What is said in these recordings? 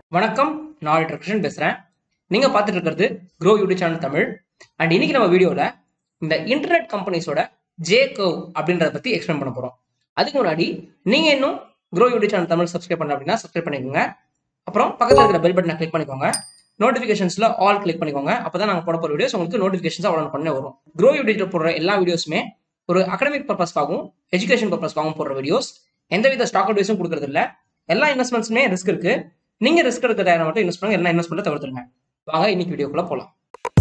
வணக்கம் நான் டாக்டர் கிருஷ்ணன் பேசுகிறேன் நீங்கள் பார்த்துட்டு இருக்கிறது Grow YouTube channel Tamil and இன்னைக்கு நம்ம வீடியோவில் இந்த இன்டர்நெட் கம்பெனிஸோட ஜே கர்வ் அப்படின்றத பற்றி எக்ஸ்பிளைன் பண்ண போகிறோம் அதுக்கு முன்னாடி நீங்கள் இன்னும் Grow YouTube channel Tamil subscribe பண்ணல அப்படின்னா சப்ஸ்கிரைப் பண்ணிக்கோங்க அப்புறம் பக்கத்தில் இருக்கிற பெல் பட்டனை கிளிக் பண்ணிக்கோங்க நோட்டிஃபிகேஷன்ஸில் ஆல் கிளிக் பண்ணிக்கோங்க அப்போ தான் நாங்கள் போட போகிற வீடியோஸ் உங்களுக்கு நோட்டிஃபிகேஷன்ஸ் அவ்வளோ பண்ண வரும் க்ரோ யூடியூப்ல போடுற எல்லா வீடியோஸுமே ஒரு அகடமிக் பர்பஸ்க்காகவும் எஜுகேஷன் பர்பஸ்க்காகவும் போடுற வீடியோஸ் எந்தவித ஸ்டாக் அட்வைஸும் கொடுக்கறது இல்ல எல்லா இன்வெஸ்ட்மெண்ட்ஸுமே ரிஸ்க் இருக்கு நீங்க ரிஸ்க் எடுக்க தயாரா மட்டும் இன்வெஸ்ட் பண்ணுங்க எல்லா இன்வெஸ்ட்மெண்ட்டை தவிர்த்துருங்க வாங்க இன்னைக்கு வீடியோக்குள்ள போலாம்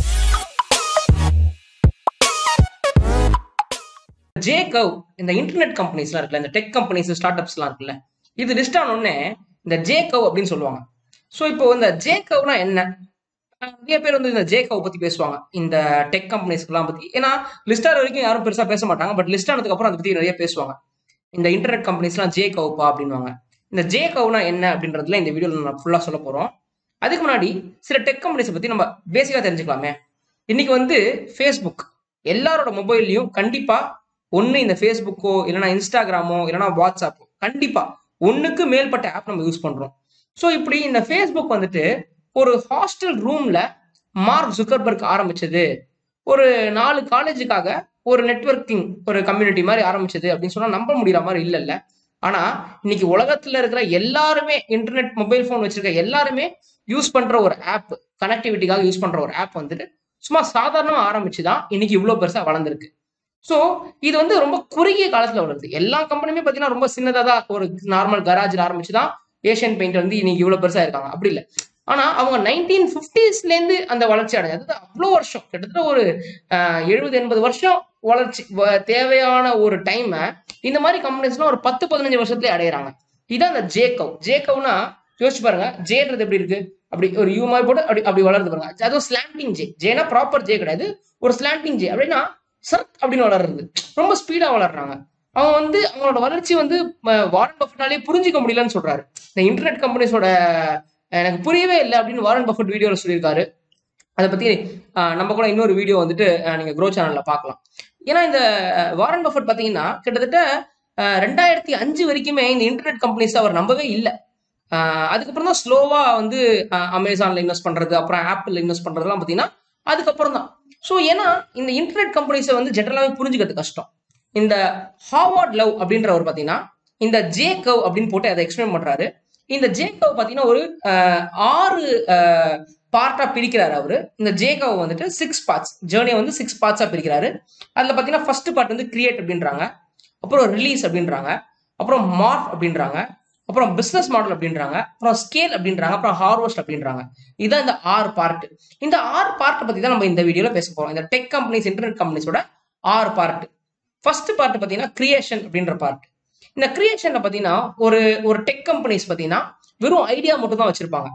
ஜே கவ் இந்த இன்டர்நெட் கம்பெனிஸ்லாம் இருக்குல்ல இந்த டெக் கம்பெனிஸ் ஸ்டார்ட் அப்ஸ்லாம் இருக்குல்ல இது லிஸ்ட் ஆன உடனே இந்த ஜே கவ் அப்படின்னு சொல்லுவாங்க ஸோ இப்போ இந்த ஜே கவ்னா என்ன அஹ் நிறைய பேர் வந்து இந்த ஜே கவ் பத்தி பேசுவாங்க இந்த டெக் கம்பெனிஸ்க்குலாம் பத்தி ஏன்னா லிஸ்ட் ஆகிற வரைக்கும் யாரும் பெருசா பேச மாட்டாங்க பட் லிஸ்ட் ஆனதுக்கு அப்புறம் அதை பத்தி நிறைய பேசுவாங்க இந்த இன்டர்நெட் கம்பெனிஸ்லாம் ஜே கவுப்பா அப்படின்வாங்க இந்த ஜே கவுனா என்ன அப்படின்றதுல இந்த வீடியோவில் நம்ம ஃபுல்லாக சொல்ல போகிறோம் அதுக்கு முன்னாடி சில டெக் கம்பெனிஸை பற்றி நம்ம பேசிக்காக தெரிஞ்சுக்கலாமே இன்னைக்கு வந்து ஃபேஸ்புக் எல்லாரோட மொபைல்லையும் கண்டிப்பாக ஒன்று இந்த ஃபேஸ்புக்கோ இல்லைனா இன்ஸ்டாகிராமோ இல்லைனா வாட்ஸ்அப்போ கண்டிப்பாக ஒன்றுக்கு மேற்பட்ட ஆப் நம்ம யூஸ் பண்ணுறோம் ஸோ இப்படி இந்த ஃபேஸ்புக் வந்துட்டு ஒரு ஹாஸ்டல் ரூமில் மார்க் ஜுக்கர்பர்க் ஆரம்பிச்சது ஒரு நாலு காலேஜுக்காக ஒரு நெட்வொர்க்கிங் ஒரு கம்யூனிட்டி மாதிரி ஆரம்பிச்சது அப்படின்னு சொன்னா நம்ப முடியற மாதிரி இல்லைல்ல ஆனா இன்னைக்கு உலகத்துல இருக்கிற எல்லாருமே இன்டர்நெட் மொபைல் ஃபோன் வச்சிருக்க எல்லாருமே யூஸ் பண்ற ஒரு ஆப் கனெக்டிவிட்டிக்காக யூஸ் பண்ற ஒரு ஆப் வந்துட்டு சும்மா சாதாரணமா ஆரம்பிச்சுதான் இன்னைக்கு இவ்வளவு பெருசா வளர்ந்துருக்கு ஸோ இது வந்து ரொம்ப குறுகிய காலத்துல வளருது எல்லா கம்பெனியுமே பார்த்தீங்கன்னா ரொம்ப சின்னதாக தான் ஒரு நார்மல் கராஜில் ஆரம்பிச்சுதான் ஏஷியன் பெயிண்ட் வந்து இன்னைக்கு இவ்வளவு பெருசா இருக்காங்க அப்படி இல்லை ஆனா அவங்க நைன்டீன் ஃபிஃப்டிஸ்லேருந்து அந்த வளர்ச்சி அடைஞ்சது அதாவது அவ்வளோ வருஷம் கிட்டத்தட்ட ஒரு எழுபது எண்பது வருஷம் வளர்ச்சி வ- தேவையான ஒரு டைமை இந்த மாதிரி கம்பெனிஸ்லாம் ஒரு பத்து பதினஞ்சு வருஷத்துலயே அடையிறாங்க இதான் அந்த ஜேகவ் ஜேகவ்னா யோசிச்சு பாருங்க ஜேன்றது எப்படி இருக்கு அப்படி ஒரு யூ மாதிரி போட்டு அப்படி அப்படி வளருது பாருங்க அதுவும் ஸ்லாண்டிங் ஜே ஜேனா ப்ராப்பர் ஜே கிடையாது ஒரு ஸ்லாண்டிங் ஜே அப்படின்னா சர்க் அப்படின்னு வளருது ரொம்ப ஸ்பீடா வளர்றாங்க அவங்க வந்து அவங்களோட வளர்ச்சி வந்து ம- வாரன் பஃபட்டாலே புரிஞ்சிக்க முடியலன்னு சொல்றாரு இந்த இன்டர்நெட் கம்பெனிஸோட எனக்கு புரியவே இல்லை அப்படின்னு வாரன் பஃபட் வீடியோவில் சொல்லியிருக்காரு அதை பத்தி ஆஹ், நம்ம கூட இன்னொரு வீடியோ வந்துட்டு ஆஹ், நீங்க க்ரோ சேனல்ல பார்க்கலாம் ஏன்னா இந்த ஆஹ், வாரன் பஃபட் பாத்தீங்கன்னா கிட்டத்தட்ட ஆஹ், ரெண்டாயிரத்தி அஞ்சு வரைக்குமே இந்த இன்டர்நெட் கம்பெனிஸ் அவர் நம்பவே இல்லை அதுக்கப்புறம் தான் ஸ்லோவா வந்து ஆஹ், அமேசான்ல இன்வெஸ்ட் பண்றது அப்புறம் ஆப்பிள் இன்வெஸ்ட் பண்றதுலாம் பாத்தீங்கன்னா அதுக்கப்புறம் தான் ஸோ ஏன்னா இந்த இன்டர்நெட் கம்பெனிஸை வந்து ஜென்ரலாகவே புரிஞ்சுக்கிறது கஷ்டம் இந்த ஹார்வர்ட் லவ் அப்படின்றவர் பார்த்தீங்கன்னா இந்த ஜே கவ் அப்படின்னு போட்டு அதை எக்ஸ்பிளைன் பண்றாரு இந்த ஜே கவ் பார்த்தீங்கன்னா ஒரு ஆஹ், ஆறு பார்ட்டா பிரிக்கிறாரு அவரு இந்த ஜே கவ் வந்துட்டு சிக்ஸ் பார்ட்ஸ் ஜேர்னியை வந்து சிக்ஸ் பார்ட்ஸா பிரிக்கிறாரு அதுல பார்த்தீங்கன்னா ஃபர்ஸ்ட் பார்ட் வந்து கிரியேட் அப்படின்றாங்க அப்புறம் ரிலீஸ் அப்படின்றாங்க அப்புறம் மார்க் அப்படின்றாங்க அப்புறம் பிசினஸ் மாடல் அப்படின்றாங்க அப்புறம் ஸ்கேல் அப்படின்றாங்க அப்புறம் ஹார்வெஸ்ட் அப்படின்றாங்க இதான் இந்த ஆறு பார்ட் இந்த ஆறு பார்ட்டை பத்தி தான் நம்ம இந்த வீடியோல பேச போறோம் இந்த டெக் கம்பெனிஸ் இன்டர்நெட் கம்பெனிஸோட ஆறு பார்ட் ஃபர்ஸ்ட் பார்ட் பார்த்தீங்கன்னா கிரியேஷன் அப்படின்ற பார்ட் இந்த கிரியேஷன்ல பார்த்தீங்கன்னா ஒரு ஒரு டெக் கம்பெனிஸ் பார்த்தீங்கன்னா வெறும் ஐடியா மட்டும் தான் வச்சிருப்பாங்க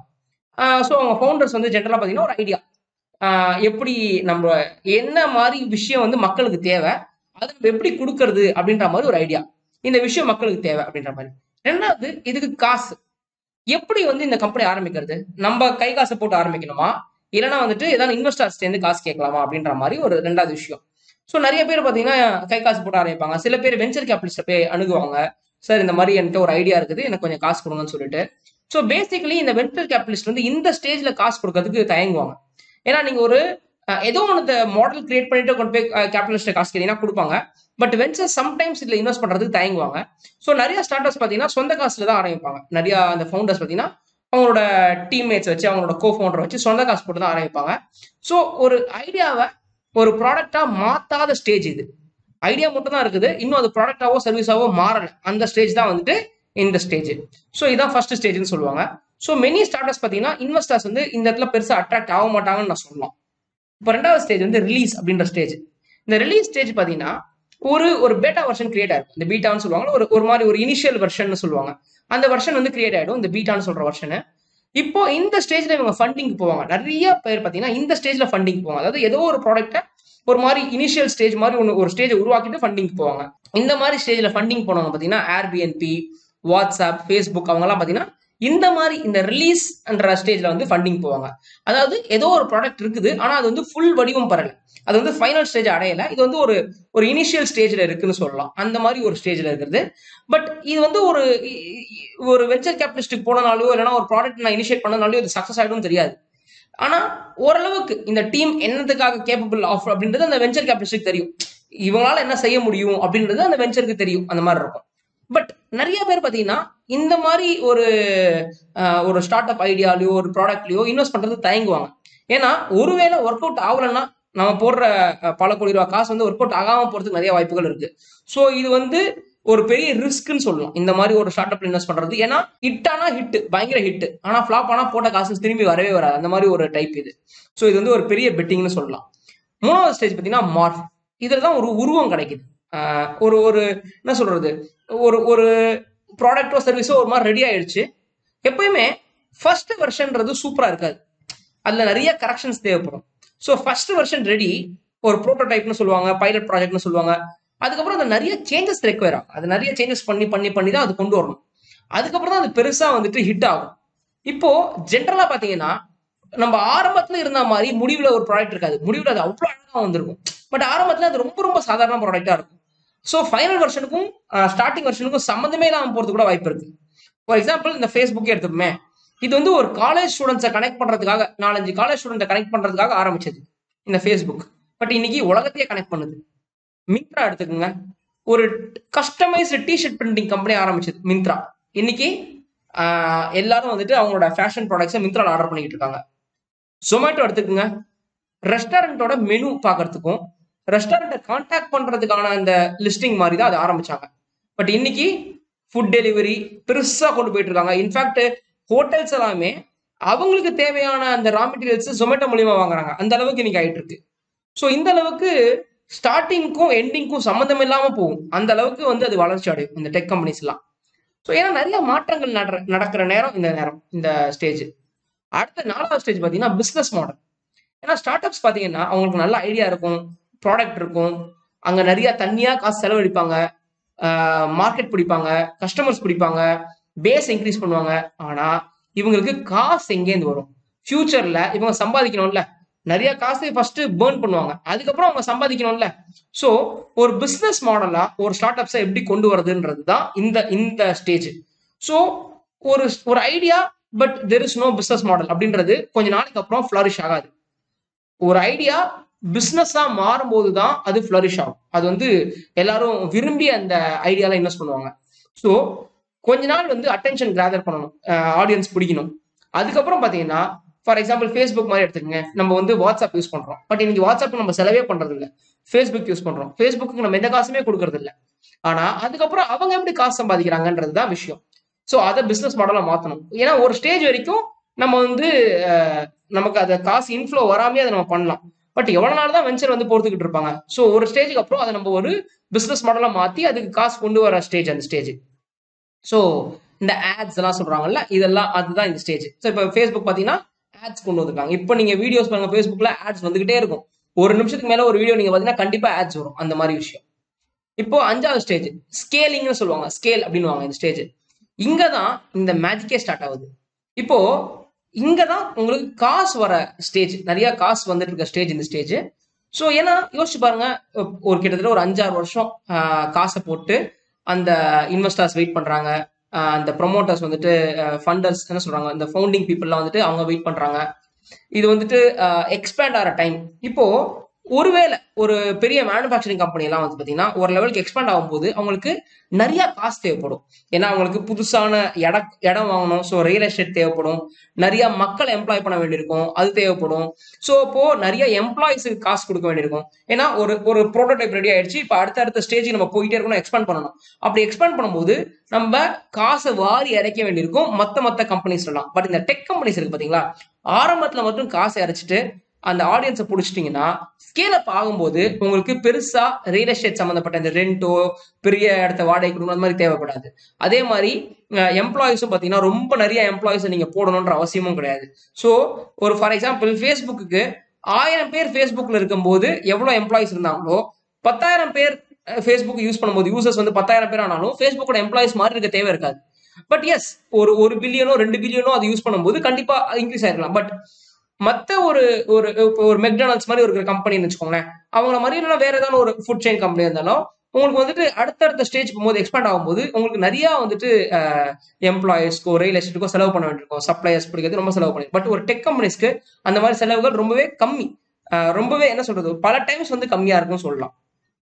ஸோ அவங்க ஃபவுண்டர்ஸ் வந்து ஜென்ரலாக பார்த்தீங்கன்னா ஒரு ஐடியா எப்படி நம்ம என்ன மாதிரி விஷயம் வந்து மக்களுக்கு தேவை அதை நம்ம எப்படி கொடுக்கறது அப்படின்ற மாதிரி ஒரு ஐடியா இந்த விஷயம் மக்களுக்கு தேவை அப்படின்ற மாதிரி ரெண்டாவது இதுக்கு காசு எப்படி வந்து இந்த கம்பெனி ஆரம்பிக்கிறது நம்ம கை காசை போட்டு ஆரம்பிக்கணுமா இல்லைன்னா வந்துட்டு ஏதாவது இன்வெஸ்டர்ஸ் சேர்ந்து காசு கேட்கலாமா அப்படின்ற மாதிரி ஒரு ரெண்டாவது விஷயம் ஸோ நிறைய பேர் பார்த்தீங்கன்னா கை காசு போட்டு ஆரம்பிப்பாங்க சில பேர் வெஞ்சர் கேபிட்டலிஸ்ட்டை போய் அணுகுவாங்க சார் இந்த மாதிரி என்கிட்ட ஒரு ஐடியா இருக்குது எனக்கு கொஞ்சம் காசு கொடுங்கன்னு சொல்லிட்டு ஸோ பேசிக்கலி இந்த வெஞ்சர் கேபிட்டலிஸ்ட் வந்து இந்த ஸ்டேஜ்ல காசு கொடுக்கறதுக்கு தயங்குவாங்க ஏன்னா நீங்க ஒரு அஹ், ஏதோ ஒன்று மாடல் கிரியேட் பண்ணிட்டு கொண்டு போய் கேபிட்டலிஸ்ட் காசு கேட்டீங்கன்னா கொடுப்பாங்க பட் வெஞ்சர் சம்டைம்ஸ் இதுல இன்வெஸ்ட் பண்றதுக்கு தயங்குவாங்க ஸோ நிறைய ஸ்டார்டர்ஸ் பார்த்தீங்கன்னா சொந்த காசுல தான் ஆரம்பிப்பாங்க நிறைய அந்த ஃபவுண்டர்ஸ் பார்த்தீங்கன்னா அவங்களோட டீம்மேட்ஸ் வச்சு அவங்களோட கோ ஃபவுண்டர் வச்சு சொந்த காசு போட்டு தான் ஆரம்பிப்பாங்க ஸோ ஒரு ஐடியாவை ஒரு ப்ராடக்டா மாத்தாத ஸ்டேஜ் இது ஐடியா மட்டும் தான் இருக்குது இன்னும் அது ப்ராடக்டாவோ சர்வீஸாவோ மாறல அந்த ஸ்டேஜ் தான் வந்துட்டு இந்த ஸ்டேஜ் ஸோ இதான் ஃபர்ஸ்ட் ஸ்டேஜ்னு சொல்லுவாங்க ஸோ மெனி ஸ்டார்டர்ஸ் பார்த்தீங்கன்னா இன்வெஸ்டர்ஸ் வந்து இந்த இடத்துல பெருசாக அட்ராக்ட் ஆக மாட்டாங்கன்னு நான் சொல்லலாம் இப்போ ரெண்டாவது ஸ்டேஜ் வந்து ரிலீஸ் அப்படின்ற ஸ்டேஜ் இந்த ரிலீஸ் ஸ்டேஜ் பார்த்தீங்கன்னா ஒரு ஒரு பேட்டா வெர்ஷன் கிரியேட் ஆகும் இந்த பீட்டான்னு சொல்லுவாங்க ஒரு ஒரு மாதிரி ஒரு இனிஷியல் வெர்ஷன் சொல்லுவாங்க அந்த வெர்ஷன் வந்து கிரியேட் ஆயிடும் இந்த பீட்டான்னு சொல்ற வெர்ஷன் இப்போ இந்த ஸ்டேஜ்ல இவங்க ஃபண்டிங் போவாங்க நிறைய பேர் பார்த்தீங்கன்னா இந்த ஸ்டேஜ்ல ஃபண்டிங் போவாங்க அதாவது ஏதோ ஒரு ப்ராடக்ட்டை ஒரு மாதிரி இனிஷியல் ஸ்டேஜ் மாதிரி ஒன்று ஒரு ஸ்டேஜ் உருவாக்கிட்டு ஃபண்டிங் போவாங்க இந்த மாதிரி ஸ்டேஜ்ல ஃபண்டிங் போனவங்க பார்த்தீங்கன்னா ஏர்பிஎன்பி வாட்ஸ்அப் ஃபேஸ்புக் அவங்கலாம் பார்த்தீங்கன்னா இந்த மாதிரி இந்த ரிலீஸ் என்ற ஸ்டேஜ்ல வந்து ஃபண்டிங் போவாங்க அதாவது ஏதோ ஒரு ப்ராடக்ட் இருக்குது ஆனா அது வந்து ஃபுல் வடிவம் பெறல அது வந்து ஃபைனல் ஸ்டேஜ் அடையல இது வந்து ஒரு ஒரு இனிஷியல் ஸ்டேஜ்ல இருக்குன்னு சொல்லலாம் அந்த மாதிரி ஒரு ஸ்டேஜ்ல இருக்கிறது பட் இது வந்து ஒரு இ- இ- ஒரு வெஞ்சர் கேபிட்டலிஸ்டுக்கு போனனாலோ இல்லைன்னா ஒரு ப்ராடக்ட் நான் இனிஷியேட் பண்ணனாலோ இது சக்சஸ் ஆயிடும் தெரியாது ஆனா ஓரளவுக்கு இந்த டீம் என்னத்துக்காக கேப்பபிள் ஆஃப் அப்படின்றது அந்த வெஞ்சர் கேபிட்டலிஸ்டுக்கு தெரியும் இவங்களால என்ன செய்ய முடியும் அப்படின்றது அந்த வெஞ்சருக்கு தெரியும் அந்த மாதிரி இருக்கும் பட் நிறைய பேர் பாத்தீங்கன்னா இந்த மாதிரி ஒரு அஹ், ஒரு ஸ்டார்ட் அப் ஐடியாலயோ ஒரு ப்ராடக்ட்லயோ இன்வெஸ்ட் பண்றது தயங்குவாங்க ஏன்னா ஒருவேளை ஒர்க் அவுட் ஆகலைன்னா நம்ம போடுற அஹ், பல கோடி ரூபாய் காசு வந்து ஒர்க் அவுட் ஆகாம போறதுக்கு நிறைய வாய்ப்புகள் இருக்கு ஸோ இது வந்து ஒரு பெரிய ரிஸ்க்னு சொல்லலாம் இந்த மாதிரி ஒரு ஸ்டார்ட் அப்ல இன்வெஸ்ட் பண்றது ஏன்னா ஹிட் ஆனா ஹிட் பயங்கர ஹிட் ஆனா ஃபிளாப் ஆனா போட்ட காசு திரும்பி வரவே வராது அந்த மாதிரி ஒரு டைப் இது ஸோ இது வந்து ஒரு பெரிய பெட்டிங்னு சொல்லலாம் மூணாவது ஸ்டேஜ் பார்த்தீங்கன்னா மார்க் இதில் தான் ஒரு உருவம் கிடைக்குது ஆஹ் ஒரு ஒரு என்ன சொல்றது ஒரு ஒரு ப்ராடக்டோ சர்வீஸோ ஒரு மாதிரி ரெடி ஆயிடுச்சு எப்பயுமே ஃபர்ஸ்ட் வெர்ஷன்ன்றது சூப்பரா இருக்காது அதுல நிறைய கரெக்ஷன்ஸ் தேவைப்படும் ஸோ ஃபர்ஸ்ட் வெர்ஷன் ரெடி ஒரு ப்ரோட்டோடைப்னு சொல்லுவாங்க பைலட் ப்ராஜெக்ட்னு சொல்லுவாங்க அதுக்கப்புறம் அது நிறைய சேஞ்சஸ் ரெக்வயர் ஆகும் அது நிறைய சேஞ்சஸ் பண்ணி பண்ணி பண்ணி தான் அது கொண்டு வரணும் அதுக்கப்புறம் தான் அது பெருசா வந்துட்டு ஹிட் ஆகும் இப்போ ஜென்ரலா பாத்தீங்கன்னா நம்ம ஆரம்பத்துல இருந்த மாதிரி முடிவுல ஒரு ப்ராடக்ட் இருக்காது முடிவுல அது அவ்வளவு அழகா வந்திருக்கும் பட் ஆரம்பத்துல அது ரொம்ப ரொம்ப சாதாரண ப்ராடக்டா இருக்கும் ஸோ ஃபைனல் வெர்ஷனுக்கும் ஸ்டார்டிங் வெர்ஷனுக்கும் சம்மந்தமே இல்லாம போறது கூட வாய்ப்பு இருக்கு ஃபார் எக்ஸாம்பிள் இந்த ஃபேஸ்புக்கே எடுத்துப்போமே இது வந்து ஒரு காலேஜ் ஸ்டூடெண்ட்ஸை கனெக்ட் பண்றதுக்காக நாலஞ்சு காலேஜ் ஸ்டூடெண்ட்டை கனெக்ட் பண்றதுக்காக ஆரம்பிச்சது இந்த ஃபேஸ்புக் பட் இன்னைக்கு உலகத்தையே கனெக்ட் பண்ணுது மிந்த்ரா எடுத்துக்கோங்க ஒரு கஸ்டமைஸ்டு டிஷர்ட் பிரிண்டிங் கம்பெனி ஆரம்பிச்சது மிந்த்ரா இன்னைக்கு ஆஹ், எல்லாரும் வந்துட்டு அவங்களோட ஃபேஷன் ப்ராடக்ட்ஸை மிந்த்ரால ஆர்டர் பண்ணிக்கிட்டு இருக்காங்க ஜொமேட்டோ எடுத்துக்கோங்க ரெஸ்டாரண்ட்டோட மெனு பார்க்கறதுக்கும் ரெஸ்டாரண்ட்டை காண்டாக்ட் பண்றதுக்கான அந்த லிஸ்டிங் மாதிரி தான் அது ஆரம்பிச்சாங்க பட் இன்னைக்கு ஃபுட் டெலிவரி பெருசா கொண்டு போயிட்டு இருக்காங்க இன்ஃபேக்ட் ஹோட்டல்ஸ் எல்லாமே அவங்களுக்கு தேவையான அந்த ரா மெட்டீரியல்ஸ் ஜொமேட்டோ மூலியமா வாங்குறாங்க அந்த அளவுக்கு இன்னைக்கு ஆயிட்டு இருக்கு ஸோ இந்த அளவுக்கு ஸ்டார்டிங்க்கும் எண்டிங்க்கும் சம்மந்தம் இல்லாம போகும் அந்த அளவுக்கு வந்து அது வளர்ச்சி அடையும் இந்த டெக் கம்பெனிஸ் எல்லாம் ஸோ ஏன்னா நிறைய மாற்றங்கள் நட- நடக்கிற நேரம் இந்த நேரம் இந்த ஸ்டேஜ் அடுத்த நாலாவது ஸ்டேஜ் பார்த்தீங்கன்னா பிஸ்னஸ் மாடல் ஏன்னா ஸ்டார்ட் அப்ஸ் பார்த்தீங்கன்னா அவங்களுக்கு நல்ல ஐடியா இருக்கும் ப்ராடக்ட் இருக்கும் அங்க நிறைய தண்ணியா காசு செலவழிப்பாங்க மார்க்கெட் பிடிப்பாங்க கஸ்டமர்ஸ் பிடிப்பாங்க பேஸ் இன்க்ரீஸ் பண்ணுவாங்க ஆனா இவங்களுக்கு காசு எங்கேருந்து வரும் ஃபியூச்சர்ல இவங்க சம்பாதிக்கணும்ல நிறைய காசு ஃபர்ஸ்ட் பேர்ன் பண்ணுவாங்க அதுக்கப்புறம் அவங்க சம்பாதிக்கணும்ல ஸோ ஒரு பிசினஸ் மாடலா ஒரு ஸ்டார்ட் அப்ஸை எப்படி கொண்டு வரதுன்றது தான் இந்த இந்த ஸ்டேஜ் ஸோ ஒரு ஒரு idea but there is no business model அப்படின்றது கொஞ்ச நாளைக்கு அப்புறம் ஃபிளரிஷ் ஆகாது ஒரு ஐடியா பிஸ்னஸா மாறும்போது தான் அது ஃபிளரிஷ் ஆகும் அது வந்து எல்லாரும் விரும்பி அந்த ஐடியால இன்வெஸ்ட் பண்ணுவாங்க ஸோ கொஞ்ச நாள் வந்து அட்டென்ஷன் கேதர் பண்ணணும் ஆடியன்ஸ் பிடிக்கணும் அதுக்கப்புறம் பார்த்தீங்கன்னா ஃபார் எக்ஸாம்பிள் ஃபேஸ்புக் மாதிரி எடுத்துக்கங்க நம்ம வந்து வாட்ஸ்அப் யூஸ் பண்றோம் பட் இன்னைக்கு வாட்ஸ்அப் நம்ம செலவே பண்றது இல்ல ஃபேஸ்புக் யூஸ் பண்றோம் ஃபேஸ்புக்கு நம்ம எந்த காசுமே கொடுக்கறது இல்ல ஆனா அதுக்கப்புறம் அவங்க எப்படி காசு சம்பாதிக்கிறாங்கன்றது தான் விஷயம் ஸோ அதை பிசினஸ் மாடலா மாத்தணும் ஏன்னா ஒரு ஸ்டேஜ் வரைக்கும் நம்ம வந்து அஹ், நமக்கு அது காசு இன்ஃப்ளோ வராமே அதை நம்ம பண்ணலாம் பட் எவ்வளவு நாள் தான் வெஞ்சர் வந்து போர்த்துக்கிட்டு இருப்பாங்க ஸோ ஒரு ஸ்டேஜுக்கு அப்புறம் அதை நம்ம ஒரு பிசினஸ் மாடலா மாத்தி அதுக்கு காசு கொண்டு வர ஸ்டேஜ் அந்த ஸ்டேஜ் ஸோ இந்த ஆட்ஸ் எல்லாம் சொல்றாங்கல்ல இதெல்லாம் அதுதான் இந்த ஸ்டேஜ் ஸோ இப்போ ஃபேஸ்புக் பார்த்தீங்கன்னா ஆட்ஸ் கொண்டு வந்துருக்காங்க இப்போ நீங்க வீடியோஸ் பாருங்க ஃபேஸ்புக்ல ஆட்ஸ் வந்துகிட்டே இருக்கும் ஒரு நிமிஷத்துக்கு மேல ஒரு வீடியோ நீங்க பார்த்தீங்கன்னா கண்டிப்பா ஆட்ஸ் வரும் அந்த மாதிரி விஷயம் இப்போ அஞ்சாவது ஸ்டேஜ் ஸ்கேலிங்னு சொல்லுவாங்க ஸ்கேல் அப்படின்னுவாங்க இந்த ஸ்டேஜ் இங்க தான் இந்த மேஜிக்கே ஸ்டார்ட் ஆகுது இப்போ இங்க தான் உங்களுக்கு காசு வர ஸ்டேஜ் நிறைய காசு வந்துட்டு இருக்க ஸ்டேஜ் இந்த ஸ்டேஜ் ஸோ ஏன்னா யோசிச்சு பாருங்க ஒரு கிட்டத்தட்ட ஒரு அஞ்சாறு வருஷம் ஆஹ், காசை போட்டு அந்த இன்வெஸ்டர்ஸ் வெயிட் பண்றாங்க ஆஹ், அந்த ப்ரொமோட்டர்ஸ் வந்துட்டு ஃபண்டர்ஸ் என்ன சொல்றாங்க இந்த ஃபவுண்டிங் பீப்புள்லாம் வந்துட்டு அவங்க வெயிட் பண்றாங்க இது வந்துட்டு எக்ஸ்பேண்ட் ஆகிற டைம் இப்போ ஒருவேளை ஒரு பெரிய மேனுஃபேக்சரிங் கம்பெனி எல்லாம் வந்து பாத்தீங்கன்னா ஒரு லெவலுக்கு எக்ஸ்பேண்ட் ஆகும்போது அவங்களுக்கு நிறைய காசு தேவைப்படும் ஏன்னா அவங்களுக்கு புதுசான இட இடம் வாங்கணும் ஸோ ரியல் எஸ்டேட் தேவைப்படும் நிறைய மக்கள் எம்ப்ளாய் பண்ண வேண்டியிருக்கும் அது தேவைப்படும் ஸோ இப்போ நிறைய எம்ப்ளாயிஸுக்கு காசு கொடுக்க வேண்டியிருக்கும் ஏன்னா ஒரு ஒரு ப்ரோட்டோடைப் ரெடி ஆயிடுச்சு இப்போ அடுத்த அடுத்த ஸ்டேஜுக்கு நம்ம போயிட்டே இருக்கணும் எக்ஸ்பேண்ட் பண்ணணும் அப்படி எக்ஸ்பேண்ட் பண்ணும்போது நம்ம காசை வாரி இறைக்க வேண்டியிருக்கும் மத்த மத்த கம்பெனிஸ் எல்லாம் பட் இந்த டெக் கம்பெனிஸ் இருக்கு பாத்தீங்களா ஆரம்பத்துல மட்டும் காசை இறைச்சிட்டு அந்த ஆடியன்ஸை பிடிச்சிட்டிங்கன்னா ஸ்கேல் அப் ஆகும்போது உங்களுக்கு பெருசா ரியல் எஸ்டேட் சம்மந்தப்பட்ட இந்த ரெண்டோ பெரிய இடத்த வாடகை கொடுக்கணும் அந்த மாதிரி தேவைப்படாது அதே மாதிரி எம்ப்ளாயிஸும் பார்த்தீங்கன்னா ரொம்ப நிறைய எம்ப்ளாயிஸை நீங்க போடணுன்ற அவசியமும் கிடையாது ஸோ ஒரு ஃபார் எக்ஸாம்பிள் ஃபேஸ்புக்கு ஆயிரம் பேர் ஃபேஸ்புக்கில் இருக்கும்போது எவ்வளோ எம்ப்ளாயிஸ் இருந்தாங்களோ பத்தாயிரம் பேர் ஃபேஸ்புக் யூஸ் பண்ணும்போது யூசர்ஸ் வந்து பத்தாயிரம் பேர் ஆனாலும் ஃபேஸ்புக்கோட எம்ப்ளாயிஸ் மாதிரி இருக்க தேவை இருக்காது பட் எஸ் ஒரு ஒரு பில்லியனோ ரெண்டு பில்லியனோ அது யூஸ் பண்ணும்போது கண்டிப்பா இன்க்ரீஸ் ஆயிருக்கலாம் பட் மத்த ஒரு ஒரு இப்போ ஒரு மெக்டானல்ட்ஸ் மாதிரி ஒரு கம்பெனின்னு வச்சுக்கோங்களேன் அவங்கள மாதிரி இல்லைன்னா வேற ஏதாவது ஒரு ஃபுட் செயின் கம்பெனி இருந்தாலும் உங்களுக்கு வந்துட்டு அடுத்தடுத்த ஸ்டேஜ் போகும்போது எக்ஸ்பேண்ட் ஆகும்போது உங்களுக்கு நிறைய வந்துட்டு எம்ப்ளாயிஸ்க்கோ ரியல் எஸ்டேட்டுக்கோ செலவு பண்ண வேண்டியிருக்கும் சப்ளையர்ஸ் பிடிக்கிறது ரொம்ப செலவு பண்ணி பட் ஒரு டெக் கம்பெனிஸ்க்கு அந்த மாதிரி செலவுகள் ரொம்பவே கம்மி அஹ் ரொம்பவே என்ன சொல்றது பல டைம்ஸ் வந்து கம்மியா இருக்கும்னு சொல்லலாம்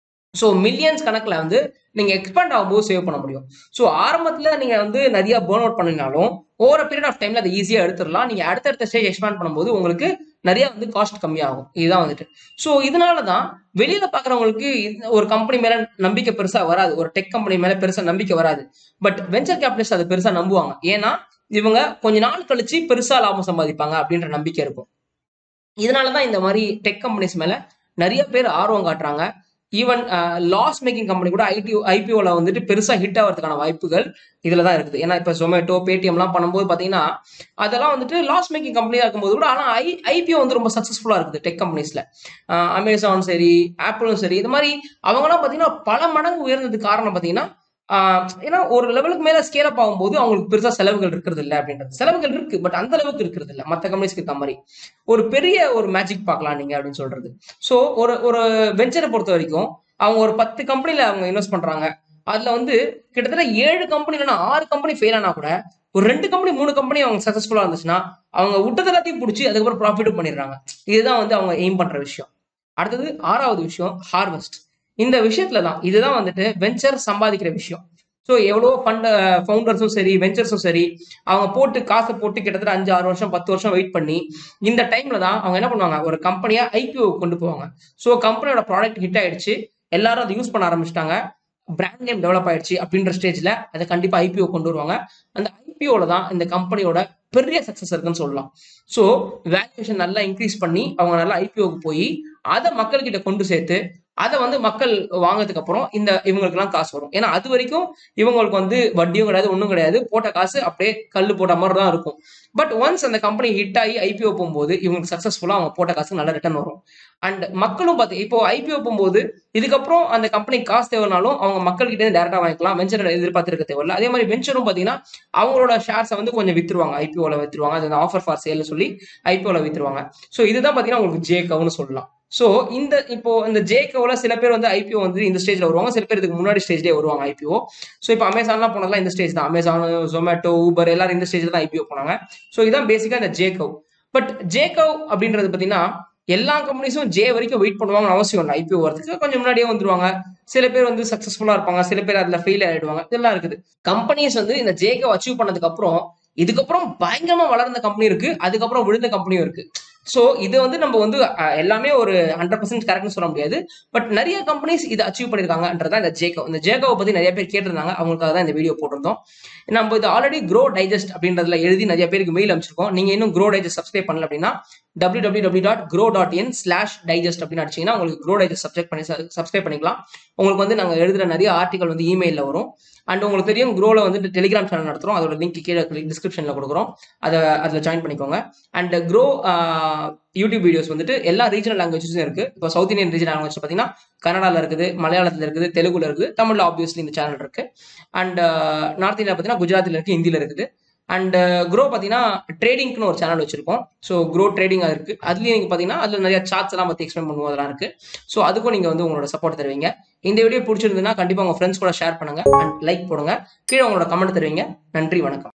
ஸோ மில்லியன்ஸ் கணக்கில் வந்து நீங்க எக்ஸ்பேண்ட் ஆகும்போது சேவ் பண்ண முடியும் ஸோ ஆரம்பத்துல நீங்க வந்து நிறைய பேர்ன் அவுட் பண்ணினாலும் ஓவர பீரியட் ஆஃப் டைம்ல அதை ஈஸியா எடுத்துடலாம் நீங்க அடுத்தடுத்த ஸ்டேஜ் எக்ஸ்பேண்ட் பண்ணும்போது உங்களுக்கு நிறைய வந்து காஸ்ட் கம்மியாகும் இதுதான் வந்துட்டு ஸோ இதனால தான் வெளியில பாக்குறவங்களுக்கு இந்த ஒரு கம்பெனி மேல நம்பிக்கை பெருசா வராது ஒரு டெக் கம்பெனி மேல பெருசா நம்பிக்கை வராது பட் வெஞ்சர் கேபிட்டலிஸ்ட் அதை பெருசா நம்புவாங்க ஏன்னா இவங்க கொஞ்ச நாள் கழிச்சு பெருசா லாபம் சம்பாதிப்பாங்க அப்படின்ற நம்பிக்கை இருக்கும் இதனாலதான் இந்த மாதிரி டெக் கம்பெனிஸ் மேல நிறைய பேர் ஆர்வம் காட்டுறாங்க ஈவன் லாஸ் மேக்கிங் கம்பெனி கூட ஐடி ஐபிஓல வந்துட்டு பெருசா ஹிட் ஆகிறதுக்கான வாய்ப்புகள் இதுல தான் இருக்குது ஏன்னா இப்ப ஜொமேட்டோ பேடிஎம்லாம் பண்ணும்போது பாத்தீங்கன்னா அதெல்லாம் வந்துட்டு லாஸ் மேக்கிங் கம்பெனியா இருக்கும்போது கூட ஆனா ஐ ஐபிஓ வந்து ரொம்ப சக்சஸ்ஃபுல்லா இருக்குது டெக் கம்பெனிஸ்ல அமேசான் சரி ஆப்பிளும் சரி இது மாதிரி அவங்கலாம் பாத்தீங்கன்னா பல மடங்கு உயர்ந்ததுக்கு காரணம் பாத்தீங்கன்னா ஆஹ் ஏன்னா ஒரு லெவலுக்கு மேல ஸ்கேல் அப் ஆகும்போது அவங்களுக்கு பெருசா செலவுகள் இருக்கிறது இல்ல அப்படின்றது செலவுகள் இருக்கு பட் அந்த அளவுக்கு இருக்கிறது இல்ல மத்த கம்பெனிஸ்க்கு இருக்க மாதிரி ஒரு பெரிய ஒரு மேஜிக் பார்க்கலாம் நீங்க அப்படின்னு சொல்றது சோ ஒரு ஒரு வெஞ்சரை பொறுத்த வரைக்கும் அவங்க ஒரு பத்து கம்பெனில அவங்க இன்வெஸ்ட் பண்றாங்க அதுல வந்து கிட்டத்தட்ட ஏழு கம்பெனி இல்லைன்னா ஆறு கம்பெனி ஃபெயில் ஆனா கூட ஒரு ரெண்டு கம்பெனி மூணு கம்பெனி அவங்க சக்சஸ்ஃபுல்லா இருந்துச்சுன்னா அவங்க விட்டது எல்லாத்தையும் பிடிச்சி அதுக்கப்புறம் ப்ராஃபிட்டும் பண்ணிடுறாங்க இதுதான் வந்து அவங்க எய்ம் பண்ற விஷயம் அடுத்தது ஆறாவது விஷயம் ஹார்வெஸ்ட் இந்த விஷயத்துல தான் இதுதான் வந்துட்டு வெஞ்சர் சம்பாதிக்கிற விஷயம் ஸோ எவ்வளோ ஃபண்ட் ஃபவுண்டர்ஸும் சரி வெஞ்சர்ஸும் சரி அவங்க போட்டு காசை போட்டு கிட்டத்தட்ட அஞ்சு ஆறு வருஷம் பத்து வருஷம் வெயிட் பண்ணி இந்த டைம்ல தான் அவங்க என்ன பண்ணுவாங்க ஒரு கம்பெனியா ஐபிஓ கொண்டு போவாங்க ஸோ கம்பெனியோட ப்ராடக்ட் ஹிட் ஆயிடுச்சு எல்லாரும் அதை யூஸ் பண்ண ஆரம்பிச்சிட்டாங்க பிராண்ட் நேம் டெவலப் ஆயிடுச்சு அப்படின்ற ஸ்டேஜ்ல அதை கண்டிப்பா ஐபிஓ கொண்டு வருவாங்க அந்த ஐபிஓல தான் இந்த கம்பெனியோட பெரிய சக்சஸ் இருக்குன்னு சொல்லலாம் ஸோ வேல்யூஷன் நல்லா இன்க்ரீஸ் பண்ணி அவங்க நல்லா ஐபிஓக்கு போய் அதை மக்கள்கிட்ட கொண்டு சேர்த்து அதை வந்து மக்கள் வாங்கினதுக்கு அப்புறம் இந்த இவங்களுக்கு எல்லாம் காசு வரும் ஏன்னா அது வரைக்கும் இவங்களுக்கு வந்து வட்டியும் கிடையாது ஒன்றும் கிடையாது போட்ட காசு அப்படியே கல் போட்ட மாதிரி தான் இருக்கும் பட் ஒன்ஸ் அந்த கம்பெனி ஹிட் ஆகி ஐபிஓ போகும்போது இவங்களுக்கு சக்சஸ்ஃபுல்லாக அவங்க போட்ட காசு நல்ல ரிட்டர்ன் வரும் அண்ட் மக்களும் பார்த்து இப்போ ஐபிஓ போகும்போது இதுக்கப்புறம் அந்த கம்பெனி காசு தேவைனாலும் அவங்க மக்கள்கிட்ட இருந்து டேரக்டா வாங்கிக்கலாம் வெஞ்சர் எதிர்பார்த்திருக்க தேவையில்ல அதே மாதிரி வெஞ்சரும் பார்த்தீங்கன்னா அவங்களோட ஷேர்ஸை வந்து கொஞ்சம் வித்துருவாங்க ஐபிஓல வித்துருவாங்க அது ஆஃபர் ஃபார் சேல்னு சொல்லி ஐபிஓல வித்துருவாங்க ஸோ இதுதான் பார்த்தீங்கன்னா உங்களுக்கு ஜே கவுன்னு சொல்லலாம் ஸோ இந்த இப்போ இந்த ஜேகோல சில பேர் வந்து ஐபிஓ வந்து இந்த ஸ்டேஜ்ல வருவாங்க சில பேர் இதுக்கு முன்னாடி ஸ்டேஜ்லேயே வருவாங்க ஐபிஓ ஸோ இப்போ அமேசான்லாம் போனதெல்லாம் இந்த ஸ்டேஜ் தான் அமேசான் ஜொமேட்டோ ஊபர் எல்லாரும் இந்த ஸ்டேஜ்ல தான் ஐபிஓ போனாங்க ஸோ இதான் பேசிக்கா இந்த ஜேகவ் பட் ஜேகவ் அப்படின்றது பார்த்தீங்கன்னா எல்லா கம்பெனிஸும் ஜே வரைக்கும் வெயிட் பண்ணுவாங்கன்னு அவசியம் இல்லை ஐபிஓ வரதுக்கு கொஞ்சம் முன்னாடியே வந்துருவாங்க சில பேர் வந்து சக்சஸ்ஃபுல்லா இருப்பாங்க சில பேர் அதுல ஃபெயில் ஆயிடுவாங்க இதெல்லாம் இருக்குது கம்பெனிஸ் வந்து இந்த ஜேகவ் அச்சீவ் பண்ணதுக்கு அப்புறம் இதுக்கப்புறம் பயங்கரமா வளர்ந்த கம்பெனி இருக்கு அதுக்கப்புறம் விழுந்த கம்பெனியும் இருக்கு ஸோ இது வந்து நம்ம வந்து அஹ், எல்லாமே ஒரு ஹண்ட்ரட் பர்சன்ட் கரெக்ட்னு சொல்ல முடியாது பட் நிறைய கம்பெனிஸ் இதை அச்சீவ் பண்ணிருக்காங்கன்றதா இந்த ஜேகோ இந்த ஜேகோவை பத்தி நிறைய பேர் கேட்டிருந்தாங்க அவங்களுக்காக தான் இந்த வீடியோ போட்டிருந்தோம் நம்ம இது ஆல்ரெடி க்ரோ டைஜஸ்ட் அப்படின்றதுல எழுதி நிறைய பேருக்கு மெயில் அனுப்பிச்சிருக்கோம் நீங்க இன்னும் க்ரோ டைஜஸ்ட் சப்ஸ்கிரைப் பண்ணல அப்படின்னா W W W dot grow dot in slash digest அப்படின்னு அடிச்சீங்கன்னா உங்களுக்கு க்ரோ டைஜஸ்ட் சப்ஜெக்ட் பண்ணி சப்ஸ்கிரைப் பண்ணிக்கலாம் உங்களுக்கு வந்து நாங்கள் எழுதுற நிறைய ஆர்டிகல் வந்து இமெயிலில் வரும் அண்ட் உங்களுக்கு தெரியும் க்ரோவில் வந்துட்டு டெலிகிராம் சேனல் நடத்துகிறோம் அதோட லிங்க் கீழே டிஸ்கிரிப்ஷனில் கொடுக்குறோம் அதை அதில் ஜாயின் பண்ணிக்கோங்க அண்ட் க்ரோ யூடியூப் வீடியோஸ் வந்துட்டு எல்லா ரீஜனல் லாங்குவேஜஸும் இருக்கு இப்போ சவுத் இந்தியன் ரீஜனல் லாங்குவேஜ் பார்த்தீங்கன்னா கன்னடாவில் இருக்குது மலையாளத்தில் இருக்குது தெலுங்குல இருக்குது தமிழில் ஆப்வியஸ்லி இந்த சேனல் இருக்கு அண்ட் நார்த் இந்தியா பார்த்தீங்கன்னா குஜராத்தில் இருக்கு ஹிந்தியில் இருக்குது அண்ட் க்ரோ பார்த்தீங்கன்னா ட்ரேடிங்னு ஒரு சேனல் வச்சிருக்கோம் ஸோ க்ரோ ட்ரேடிங் இருக்கு அதுலேயும் நீங்கள் பார்த்தீங்கன்னா அதில் நிறைய சார்ட்ஸ் எல்லாம் பற்றி எக்ஸ்பிளைன் பண்ணுவோம் அதெல்லாம் இருக்கு ஸோ அதுக்கும் நீங்கள் வந்து உங்களோட சப்போர்ட் தருவீங்க இந்த வீடியோ பிடிச்சிருந்ததுன்னா கண்டிப்பாக உங்கள் ஃப்ரெண்ட்ஸ் கூட ஷேர் பண்ணுங்க அண்ட் லைக் போடுங்க கீழே உங்களோட கமெண்ட் தருவீங்க நன்றி வணக்கம்